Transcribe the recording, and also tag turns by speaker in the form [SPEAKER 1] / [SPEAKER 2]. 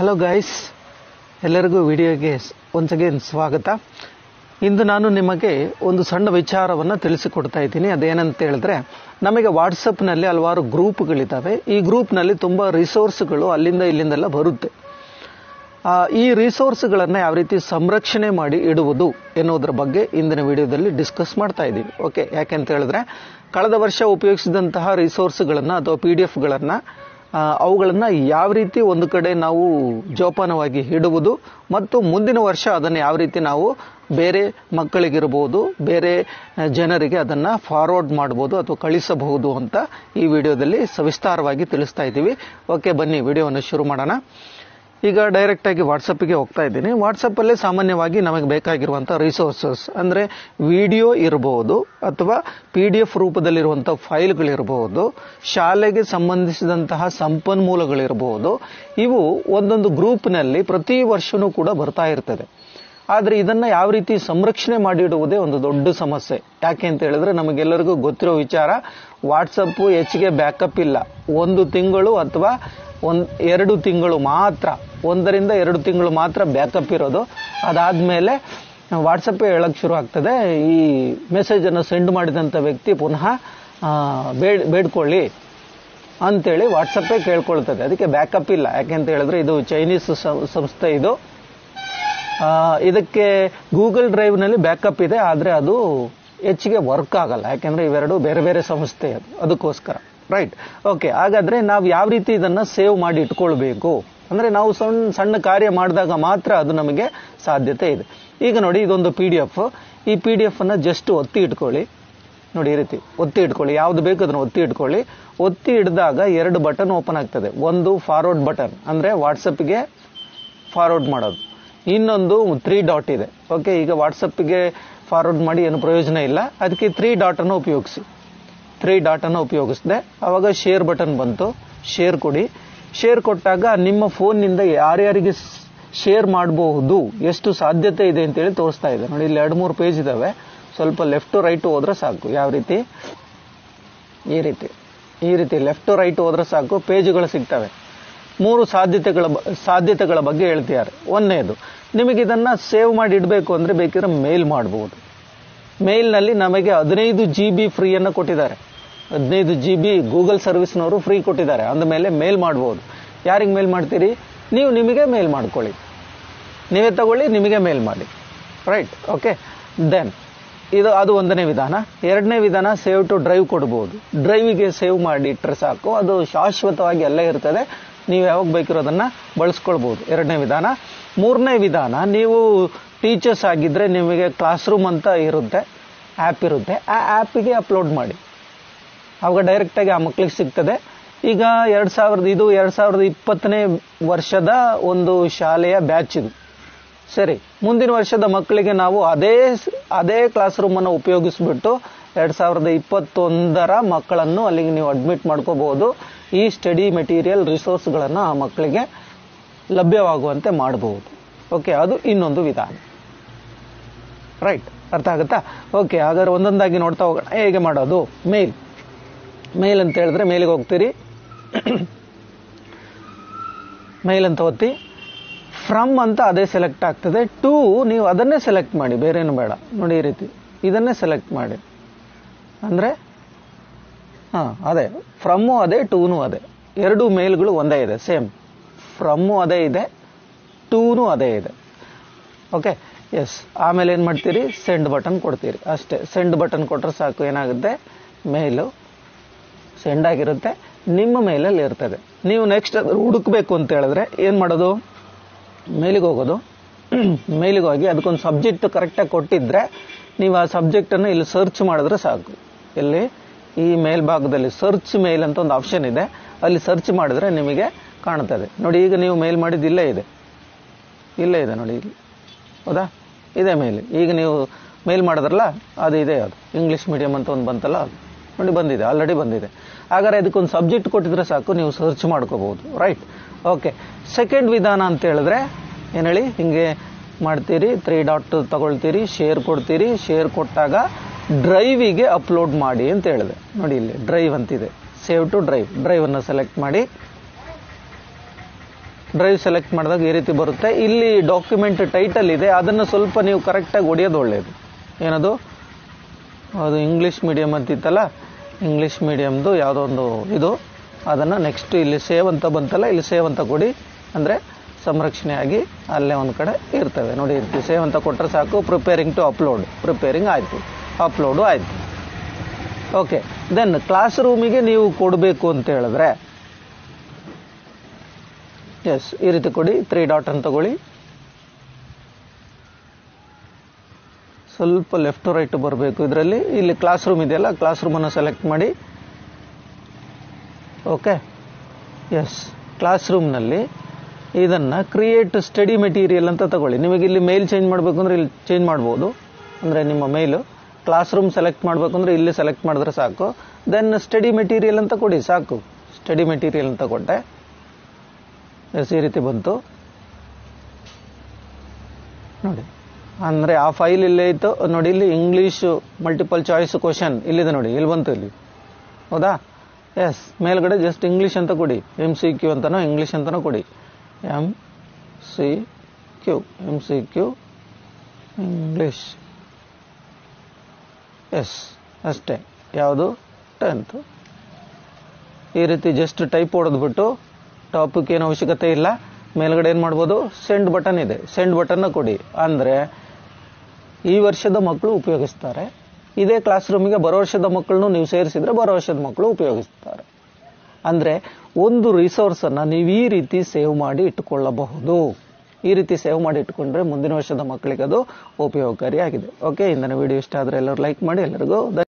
[SPEAKER 1] hello guys ಎಲ್ಲರಿಗೂ ವಿಡಿಯೋಗೆ once again ಸ್ವಾಗತ ಇಂದು ನಾನು ನಿಮಗೆ ಒಂದು ಸಣ್ಣ ವಿಚಾರವನ್ನು ತಿಳಿಸಿಕೊಡ್ತಾ ಇದ್ದೀನಿ ಅದೇನಂತ ಹೇಳಿದ್ರೆ ನಮಗೆ ವಾಟ್ಸಪ್ನಲ್ಲಿ ಹಲವಾರು ಗ್ರೂಪ್ಗಳಿದ್ದಾವೆ ಈ ಗ್ರೂಪ್ನಲ್ಲಿ ತುಂಬ ರಿಸೋರ್ಸ್ಗಳು ಅಲ್ಲಿಂದ ಇಲ್ಲಿಂದೆಲ್ಲ ಬರುತ್ತೆ ಆ, ಈ ರಿಸೋರ್ಸ್ಗಳನ್ನು ಯಾವ ರೀತಿ ಸಂರಕ್ಷಣೆ ಮಾಡಿ ಇಡುವುದು ಎನ್ನುವುದರ ಬಗ್ಗೆ ಇಂದಿನ ವಿಡಿಯೋದಲ್ಲಿ ಡಿಸ್ಕಸ್ ಮಾಡ್ತಾ ಇದ್ದೀವಿ ಓಕೆ ಯಾಕೆಂತ ಹೇಳಿದ್ರೆ ಕಳೆದ ವರ್ಷ ಉಪಯೋಗಿಸಿದಂತಹ ರಿಸೋರ್ಸ್ಗಳನ್ನು ಅಥವಾ ಪಿ ಡಿ ಎಫ್ಗಳನ್ನು ಅವುಗಳನ್ನು ಯಾವ ರೀತಿ ಒಂದು ಕಡೆ ನಾವು ಜೋಪಾನವಾಗಿ ಇಡುವುದು ಮತ್ತು ಮುಂದಿನ ವರ್ಷ ಅದನ್ನು ಯಾವ ರೀತಿ ನಾವು ಬೇರೆ ಮಕ್ಕಳಿಗಿರ್ಬೋದು ಬೇರೆ ಆ, ಜನರಿಗೆ ಅದನ್ನು ಫಾರ್ವರ್ಡ್ ಮಾಡ್ಬೋದು ಅಥವಾ ಕಳಿಸಬಹುದು ಅಂತ ಈ ವಿಡಿಯೋದಲ್ಲಿ ಸವಿಸ್ತಾರವಾಗಿ ತಿಳಿಸ್ತಾ ಇದ್ದೀವಿ ಓಕೆ ಬನ್ನಿ ವಿಡಿಯೋವನ್ನು ಶುರು ಮಾಡೋಣ ಈಗ ಡೈರೆಕ್ಟ್ ಆಗಿ ವಾಟ್ಸಪ್ಗೆ ಹೋಗ್ತಾ ಇದ್ದೀನಿ ವಾಟ್ಸಪ್ಪಲ್ಲೇ ಸಾಮಾನ್ಯವಾಗಿ ನಮಗೆ ಬೇಕಾಗಿರುವಂಥ ರಿಸೋರ್ಸಸ್ ಅಂದರೆ ವಿಡಿಯೋ ಇರಬಹುದು ಅಥವಾ ಪಿ ಡಿ ಎಫ್ ರೂಪದಲ್ಲಿರುವಂಥ ಫೈಲ್ಗಳಿರಬಹುದು ಶಾಲೆಗೆ ಸಂಬಂಧಿಸಿದಂತಹ ಸಂಪನ್ಮೂಲಗಳಿರಬಹುದು ಇವು ಒಂದೊಂದು ಗ್ರೂಪ್ನಲ್ಲಿ ಪ್ರತಿ ವರ್ಷವೂ ಕೂಡ ಬರ್ತಾ ಇರ್ತದೆ ಆದರೆ ಇದನ್ನ ಯಾವ ರೀತಿ ಸಂರಕ್ಷಣೆ ಮಾಡಿಡುವುದೇ ಒಂದು ದೊಡ್ಡ ಸಮಸ್ಯೆ ಯಾಕೆ ಅಂತ ಹೇಳಿದ್ರೆ ನಮಗೆಲ್ಲರಿಗೂ ಗೊತ್ತಿರೋ ವಿಚಾರ ವಾಟ್ಸಪ್ ಹೆಚ್ಚಿಗೆ ಬ್ಯಾಕಪ್ ಇಲ್ಲ ಒಂದು ತಿಂಗಳು ಅಥವಾ ಒಂದ್ ಎರಡು ತಿಂಗಳು ಮಾತ್ರ ಒಂದರಿಂದ ಎರಡು ತಿಂಗಳು ಮಾತ್ರ ಬ್ಯಾಕಪ್ ಇರೋದು ಅದಾದ್ಮೇಲೆ ವಾಟ್ಸಪ್ ಹೇಳಕ್ ಶುರು ಆಗ್ತದೆ ಈ ಮೆಸೇಜ್ ಅನ್ನು ಸೆಂಡ್ ಮಾಡಿದಂಥ ವ್ಯಕ್ತಿ ಪುನಃ ಆ, ಬೇಡ್ ಬೇಡ್ಕೊಳ್ಳಿ ಅಂತೇಳಿ ವಾಟ್ಸಪ್ಪೇ ಕೇಳ್ಕೊಳ್ತದೆ ಅದಕ್ಕೆ ಬ್ಯಾಕಪ್ ಇಲ್ಲ ಯಾಕೆಂತ ಹೇಳಿದ್ರೆ ಇದು ಚೈನೀಸ್ ಸ- ಸಂಸ್ಥೆ ಇದು ಆ, ಇದಕ್ಕೆ ಗೂಗಲ್ ಡ್ರೈವ್ನಲ್ಲಿ ಬ್ಯಾಕಪ್ ಇದೆ ಆದರೆ ಅದು ಹೆಚ್ಚಿಗೆ ವರ್ಕ್ ಆಗಲ್ಲ ಯಾಕೆಂದ್ರೆ ಇವೆರಡು ಬೇರೆ ಬೇರೆ ಸಂಸ್ಥೆ ಅದು ಅದಕ್ಕೋಸ್ಕರ ರೈಟ್ ಓಕೆ ಹಾಗಾದ್ರೆ ನಾವು ಯಾವ ರೀತಿ ಇದನ್ನ ಸೇವ್ ಮಾಡಿ ಇಟ್ಕೊಳ್ಬೇಕು ಅಂದ್ರೆ ನಾವು ಸಣ್ಣ ಸಣ್ಣ ಕಾರ್ಯ ಮಾಡಿದಾಗ ಮಾತ್ರ ಅದು ನಮಗೆ ಸಾಧ್ಯತೆ ಇದೆ ಈಗ ನೋಡಿ ಇದೊಂದು ಪಿ ಡಿ ಎಫ್ ಈ ಪಿ ಡಿ ಎಫ್ ಅನ್ನ ಜಸ್ಟ್ ಒತ್ತಿ ಇಟ್ಕೊಳ್ಳಿ ನೋಡಿ ಈ ರೀತಿ ಒತ್ತಿ ಇಟ್ಕೊಳ್ಳಿ ಯಾವ್ದು ಬೇಕು ಅದನ್ನು ಒತ್ತಿ ಇಟ್ಕೊಳ್ಳಿ ಒತ್ತಿ ಹಿಡಿದಾಗ ಎರಡು ಬಟನ್ ಓಪನ್ ಆಗ್ತದೆ ಒಂದು ಫಾರ್ವರ್ಡ್ ಬಟನ್ ಅಂದ್ರೆ ವಾಟ್ಸಪ್ಗೆ ಫಾರ್ವರ್ಡ್ ಮಾಡೋದು ಇನ್ನೊಂದು ತ್ರೀ ಡಾಟ್ ಇದೆ ಓಕೆ ಈಗ ವಾಟ್ಸಪ್ಗೆ ಫಾರ್ವರ್ಡ್ ಮಾಡಿ ಏನು ಪ್ರಯೋಜನ ಇಲ್ಲ ಅದಕ್ಕೆ ತ್ರೀ ಡಾಟ್ ಅನ್ನು ಉಪಯೋಗಿಸಿ ತ್ರೀ ಡಾಟ್ ಅನ್ನು ಉಪಯೋಗಿಸಿದೆ ಅವಾಗ ಶೇರ್ ಬಟನ್ ಬಂತು ಶೇರ್ ಕೊಡಿ ಶೇರ್ ಕೊಟ್ಟಾಗ ನಿಮ್ಮ ಫೋನ್ನಿಂದ ಯಾರ್ಯಾರಿಗೆ ಶೇರ್ ಮಾಡಬಹುದು ಎಷ್ಟು ಸಾಧ್ಯತೆ ಇದೆ ಅಂತೇಳಿ ತೋರಿಸ್ತಾ ಇದೆ ನೋಡಿ ಇಲ್ಲಿ ಎರಡು ಮೂರು ಪೇಜ್ ಇದಾವೆ ಸ್ವಲ್ಪ ಲೆಫ್ಟ್ ರೈಟ್ ಹೋದ್ರೆ ಸಾಕು ಯಾವ ರೀತಿ ಈ ರೀತಿ ಈ ರೀತಿ ಲೆಫ್ಟ್ ರೈಟ್ ಹೋದ್ರೆ ಸಾಕು ಪೇಜ್ಗಳು ಸಿಗ್ತವೆ ಮೂರು ಸಾಧ್ಯತೆಗಳ ಬ- ಸಾಧ್ಯತೆಗಳ ಬಗ್ಗೆ ಹೇಳ್ತಿದ್ದಾರೆ ಒಂದನೇದು ನಿಮಗೆ ಇದನ್ನ ಸೇವ್ ಮಾಡಿ ಇಡಬೇಕು ಅಂದ್ರೆ ಬೇಕಿದ್ರೆ ಮೇಲ್ ಮಾಡಬಹುದು ಮೇಲ್ನಲ್ಲಿ ನಮಗೆ ಹದಿನೈದು ಜಿ ಬಿ ಫ್ರೀಯನ್ನು ಕೊಟ್ಟಿದ್ದಾರೆ ಹದಿನೈದು ಜಿ ಬಿ ಗೂಗಲ್ ಸರ್ವಿಸ್ನವರು ಫ್ರೀ ಕೊಟ್ಟಿದ್ದಾರೆ ಅಂದಮೇಲೆ ಮೇಲ್ ಮಾಡ್ಬೋದು ಯಾರಿಗೆ ಮೇಲ್ ಮಾಡ್ತೀರಿ ನೀವು ನಿಮಗೆ ಮೇಲ್ ಮಾಡ್ಕೊಳ್ಳಿ ನೀವೇ ತಗೊಳ್ಳಿ ನಿಮಗೆ ಮೇಲ್ ಮಾಡಿ ರೈಟ್ ಓಕೆ ದೆನ್ ಇದು ಅದು ಒಂದನೇ ವಿಧಾನ ಎರಡನೇ ವಿಧಾನ ಸೇವ್ ಟು ಡ್ರೈವ್ ಕೊಡ್ಬೋದು ಡ್ರೈವಿಗೆ ಸೇವ್ ಮಾಡಿ ಇಟ್ಟರೆ ಸಾಕು ಅದು ಶಾಶ್ವತವಾಗಿ ಅಲ್ಲೇ ಇರ್ತದೆ ನೀವು ಯಾವಾಗ ಬೇಕಿರೋದನ್ನ ಬಳಸ್ಕೊಳ್ಬೋದು ಎರಡನೇ ವಿಧಾನ ಮೂರನೇ ವಿಧಾನ ನೀವು ಟೀಚರ್ಸ್ ಆಗಿದ್ರೆ ನಿಮಗೆ ಕ್ಲಾಸ್ ರೂಮ್ ಅಂತ ಇರುತ್ತೆ ಆ್ಯಪ್ ಇರುತ್ತೆ ಆ ಆ್ಯಪಿಗೆ ಅಪ್ಲೋಡ್ ಮಾಡಿ ಅವಾಗ ಡೈರೆಕ್ಟಾಗಿ ಆ ಮಕ್ಕಳಿಗೆ ಸಿಗ್ತದೆ ಈಗ ಎರಡು ಸಾವಿರದ ಇದು ಎರಡು ಸಾವಿರದ ಇಪ್ಪತ್ತನೇ ವರ್ಷದ ಒಂದು ಶಾಲೆಯ ಬ್ಯಾಚ್ ಇದು ಸರಿ ಮುಂದಿನ ವರ್ಷದ ಮಕ್ಕಳಿಗೆ ನಾವು ಅದೇ ಸ್- ಅದೇ ಕ್ಲಾಸ್ ರೂಮ್ ಅನ್ನು ಉಪಯೋಗಿಸ್ಬಿಟ್ಟು ಎರಡ್ ಸಾವಿರದ ಇಪ್ಪತ್ತೊಂದರ ಮಕ್ಕಳನ್ನು ಅಲ್ಲಿಗೆ ನೀವು ಅಡ್ಮಿಟ್ ಮಾಡ್ಕೋಬಹುದು ಈ ಸ್ಟಡಿ ಮೆಟೀರಿಯಲ್ ರಿಸೋರ್ಸ್ಗಳನ್ನು ಆ ಮಕ್ಕಳಿಗೆ ಲಭ್ಯವಾಗುವಂತೆ ಮಾಡಬಹುದು ಓಕೆ ಅದು ಇನ್ನೊಂದು ವಿಧಾನ ರೈಟ್ ಅರ್ಥ ಆಗುತ್ತಾ ಓಕೆ ಹಾಗಾದ್ರೆ ಒಂದೊಂದಾಗಿ ನೋಡ್ತಾ ಹೋಗೋಣ ಹೇಗೆ ಮಾಡೋದು ಮೇಲ್ ಮೇಲ್ ಅಂತ ಹೇಳಿದ್ರೆ ಮೇಲಿಗೆ ಹೋಗ್ತೀರಿ ಮೇಲ್ ಅಂತ ಒತ್ತಿ ಫ್ರಮ್ ಅಂತ ಅದೇ ಸೆಲೆಕ್ಟ್ ಆಗ್ತದೆ ಟು ನೀವು ಅದನ್ನೇ ಸೆಲೆಕ್ಟ್ ಮಾಡಿ ಬೇರೇನು ಬೇಡ ನೋಡಿ ಈ ರೀತಿ ಇದನ್ನೇ ಸೆಲೆಕ್ಟ್ ಮಾಡಿ ಅಂದ್ರೆ ಹಾ ಅದೇ ಫ್ರಮ್ಮು ಅದೇ ಟೂನು ಅದೇ ಎರಡು ಮೇಲ್ಗಳು ಒಂದೇ ಇದೆ ಸೇಮ್ ಫ್ರಮ್ಮು ಅದೇ ಇದೆ ಟೂನು ಅದೇ ಇದೆ ಓಕೆ ಎಸ್ ಆಮೇಲೆ ಏನು ಮಾಡ್ತೀರಿ ಸೆಂಡ್ ಬಟನ್ ಕೊಡ್ತೀರಿ ಅಷ್ಟೇ ಸೆಂಡ್ ಬಟನ್ ಕೊಟ್ಟರೆ ಸಾಕು ಏನಾಗುತ್ತೆ ಮೇಲು ಸೆಂಡ್ ಆಗಿರುತ್ತೆ ನಿಮ್ಮ ಮೇಲಲ್ಲಿ ಇರ್ತದೆ ನೀವು ನೆಕ್ಸ್ಟ್ ಅದು ಹುಡುಕ್ಬೇಕು ಅಂತ ಹೇಳಿದ್ರೆ ಏನು ಮಾಡೋದು ಮೇಲಿಗೆ ಹೋಗೋದು ಮೇಲಿಗೆ ಹೋಗಿ ಅದಕ್ಕೊಂದು ಸಬ್ಜೆಕ್ಟ್ ಕರೆಕ್ಟಾಗಿ ಕೊಟ್ಟಿದ್ರೆ ನೀವು ಆ ಸಬ್ಜೆಕ್ಟನ್ನು ಇಲ್ಲಿ ಸರ್ಚ್ ಮಾಡಿದ್ರೆ ಸಾಕು ಇಲ್ಲಿ ಈ ಮೇಲ್ಭಾಗದಲ್ಲಿ ಸರ್ಚ್ ಮೇಲ್ ಅಂತ ಒಂದು ಆಪ್ಷನ್ ಇದೆ ಅಲ್ಲಿ ಸರ್ಚ್ ಮಾಡಿದ್ರೆ ನಿಮಗೆ ಕಾಣ್ತದೆ ನೋಡಿ ಈಗ ನೀವು ಮೇಲ್ ಮಾಡಿದ್ದು ಇಲ್ಲೇ ಇದೆ ಇಲ್ಲೇ ಇದೆ ನೋಡಿ ಇಲ್ಲಿ ಹೌದಾ ಇದೆ ಮೇಲ್ ಈಗ ನೀವು ಮೇಲ್ ಮಾಡಿದ್ರಲ್ಲ ಅದು ಇದೆ ಅದು ಇಂಗ್ಲಿಷ್ ಮೀಡಿಯಂ ಅಂತ ಒಂದು ಬಂತಲ್ಲ ಅದು ನೋಡಿ ಬಂದಿದೆ ಆಲ್ರೆಡಿ ಬಂದಿದೆ ಹಾಗಾದ್ರೆ ಅದಕ್ಕೊಂದು ಸಬ್ಜೆಕ್ಟ್ ಕೊಟ್ಟಿದ್ರೆ ಸಾಕು ನೀವು ಸರ್ಚ್ ಮಾಡ್ಕೋಬಹುದು ರೈಟ್ ಓಕೆ ಸೆಕೆಂಡ್ ವಿಧಾನ ಅಂತ ಹೇಳಿದ್ರೆ ಏನು ಹೇಳಿ ಹಿಂಗೆ ಮಾಡ್ತೀರಿ ತ್ರೀ ಡಾಟ್ ತಗೊಳ್ತೀರಿ ಶೇರ್ ಕೊಡ್ತೀರಿ ಶೇರ್ ಕೊಟ್ಟಾಗ ಡ್ರೈವಿಗೆ ಅಪ್ಲೋಡ್ ಮಾಡಿ ಅಂತ ಹೇಳಿದೆ ನೋಡಿ ಇಲ್ಲಿ ಡ್ರೈವ್ ಅಂತಿದೆ ಸೇವ್ ಟು ಡ್ರೈವ್ ಡ್ರೈವ್ ಅನ್ನು ಸೆಲೆಕ್ಟ್ ಮಾಡಿ ಡ್ರೈವ್ ಸೆಲೆಕ್ಟ್ ಮಾಡಿದಾಗ ಈ ರೀತಿ ಬರುತ್ತೆ ಇಲ್ಲಿ ಡಾಕ್ಯುಮೆಂಟ್ ಟೈಟಲ್ ಇದೆ ಅದನ್ನು ಸ್ವಲ್ಪ ನೀವು ಕರೆಕ್ಟಾಗಿ ಹೊಡೆಯೋದು ಒಳ್ಳೆಯದು ಏನದು ಅದು ಇಂಗ್ಲೀಷ್ ಮೀಡಿಯಮ್ ಅಂತಿತ್ತಲ್ಲ ಇಂಗ್ಲೀಷ್ ಮೀಡಿಯಮ್ದು ಯಾವುದೋ ಒಂದು ಇದು ಅದನ್ನು ನೆಕ್ಸ್ಟ್ ಇಲ್ಲಿ ಸೇವ್ ಅಂತ ಬಂತಲ್ಲ ಇಲ್ಲಿ ಸೇವ್ ಅಂತ ಕೊಡಿ ಅಂದರೆ ಸಂರಕ್ಷಣೆಯಾಗಿ ಅಲ್ಲೇ ಒಂದು ಕಡೆ ಇರ್ತವೆ ನೋಡಿ ಇಲ್ಲಿ ಸೇವ್ ಅಂತ ಕೊಟ್ಟರೆ ಸಾಕು ಪ್ರಿಪೇರಿಂಗ್ ಟು ಅಪ್ಲೋಡ್ ಪ್ರಿಪೇರಿಂಗ್ ಆಯಿತು ಅಪ್ಲೋಡು ಆಯಿತು ಓಕೆ ದೆನ್ ಕ್ಲಾಸ್ ರೂಮಿಗೆ ನೀವು ಕೊಡಬೇಕು ಅಂತ ಹೇಳಿದ್ರೆ ಎಸ್ ಈ ರೀತಿ ಕೊಡಿ ತ್ರೀ ಡಾಟ್ ಅಂತ ತಗೊಳ್ಳಿ ಸ್ವಲ್ಪ ಲೆಫ್ಟ್ ರೈಟ್ ಬರಬೇಕು ಇದರಲ್ಲಿ ಇಲ್ಲಿ ಕ್ಲಾಸ್ ರೂಮ್ ಇದೆಯಲ್ಲ ಕ್ಲಾಸ್ ರೂಮನ್ನು ಸೆಲೆಕ್ಟ್ ಮಾಡಿ ಓಕೆ ಎಸ್ ಕ್ಲಾಸ್ ರೂಮ್ನಲ್ಲಿ ಇದನ್ನು ಕ್ರಿಯೇಟ್ ಸ್ಟಡಿ ಮೆಟೀರಿಯಲ್ ಅಂತ ತಗೊಳ್ಳಿ ನಿಮಗೆ ಇಲ್ಲಿ ಮೇಲ್ ಚೇಂಜ್ ಮಾಡಬೇಕು ಅಂದರೆ ಇಲ್ಲಿ ಚೇಂಜ್ ಮಾಡ್ಬೋದು ಅಂದರೆ ನಿಮ್ಮ ಮೇಲು ಕ್ಲಾಸ್ ರೂಮ್ ಸೆಲೆಕ್ಟ್ ಮಾಡಬೇಕು ಅಂದರೆ ಇಲ್ಲಿ ಸೆಲೆಕ್ಟ್ ಮಾಡಿದ್ರೆ ಸಾಕು ದೆನ್ ಸ್ಟಡಿ ಮೆಟೀರಿಯಲ್ ಅಂತ ಕೊಡಿ ಸಾಕು ಸ್ಟಡಿ ಮೆಟೀರಿಯಲ್ ಅಂತ ಕೊಟ್ಟೆ ಎಸ್ ಈ ರೀತಿ ಬಂತು ನೋಡಿ ಅಂದರೆ ಆ ಫೈಲ್ ಇಲ್ಲೇ ಇತ್ತು ನೋಡಿ ಇಲ್ಲಿ ಇಂಗ್ಲೀಷ್ ಮಲ್ಟಿಪಲ್ ಚಾಯ್ಸ್ ಕ್ವಶನ್ ಇಲ್ಲಿದೆ ನೋಡಿ ಇಲ್ಲಿ ಬಂತು ಇಲ್ಲಿ ಹೌದಾ ಎಸ್ ಮೇಲ್ಗಡೆ ಜಸ್ಟ್ ಇಂಗ್ಲೀಷ್ ಅಂತ ಕೊಡಿ ಎಮ್ ಸಿ ಕ್ಯೂ ಅಂತನೋ ಇಂಗ್ಲೀಷ್ ಅಂತನೋ ಕೊಡಿ M C Q M C Q English yes ಅಷ್ಟೇ ಯಾವುದು ಟೆಂತ್ ಈ ರೀತಿ ಜಸ್ಟ್ ಟೈಪ್ ಹೊಡೆದ್ಬಿಟ್ಟು ಟಾಪಿಕ್ ಏನು ಅವಶ್ಯಕತೆ ಇಲ್ಲ ಮೇಲ್ಗಡೆ ಏನು ಮಾಡ್ಬೋದು ಸೆಂಡ್ ಬಟನ್ ಇದೆ ಸೆಂಡ್ ಬಟನ್ನ ಕೊಡಿ ಅಂದರೆ ಈ ವರ್ಷದ ಮಕ್ಕಳು ಉಪಯೋಗಿಸ್ತಾರೆ ಇದೇ ಕ್ಲಾಸ್ ರೂಮಿಗೆ ಬರೋ ವರ್ಷದ ಮಕ್ಕಳನ್ನು ನೀವು ಸೇರಿಸಿದ್ರೆ ಬರೋ ವರ್ಷದ ಮಕ್ಕಳು ಉಪಯೋಗಿಸ್ತಾರೆ ಅಂದರೆ ಒಂದು ರಿಸೋರ್ಸನ್ನು ನೀವು ಈ ರೀತಿ ಸೇವ್ ಮಾಡಿ ಇಟ್ಟುಕೊಳ್ಳಬಹುದು ಈ ರೀತಿ ಸೇವ್ ಮಾಡಿ ಇಟ್ಕೊಂಡ್ರೆ ಮುಂದಿನ ವರ್ಷದ ಮಕ್ಕಳಿಗೆ ಅದು ಉಪಯೋಗಕಾರಿಯಾಗಿದೆ ಓಕೆ ಇಂದಿನ ವಿಡಿಯೋ ಇಷ್ಟ ಆದರೆ ಎಲ್ಲರೂ ಲೈಕ್ ಮಾಡಿ ಎಲ್ಲರಿಗೂ